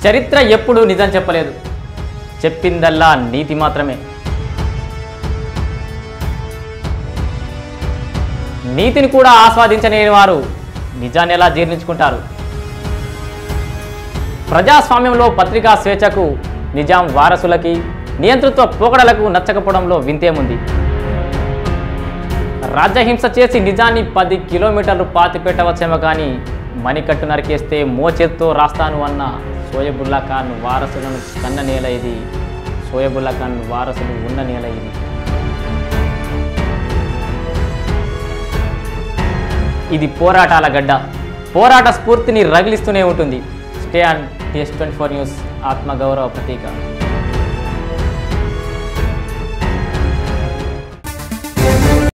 చరిత్ర ఎప్పుడూ నిజం చెప్పలేదు చెప్పిందల్లా నీతి మాత్రమే నీతిని కూడా ఆస్వాదించని వారు నిజాన్ని ఎలా జీర్ణించుకుంటారు ప్రజాస్వామ్యంలో పత్రికా స్వేచ్ఛకు నిజాం వారసులకి నియంతృత్వ పోకడలకు నచ్చకపోవడంలో వింతేముంది రాజ్యహింస చేసి నిజాన్ని పది కిలోమీటర్లు పాతి పెట్టవచ్చేమో కానీ మణికట్టు నరికేస్తే మోచేత్తో రాస్తాను అన్న సోయబుల్లా ఖాన్ వారసులను కన్న నేల ఇది సోయబుల్లా ఖాన్ వారసులు ఉన్న నేల ఇది ఇది పోరాటాల గడ్డ పోరాట స్ఫూర్తిని రగిలిస్తూనే ఉంటుంది stay and TS twenty four news ఆత్మగౌరవ ప్రతీక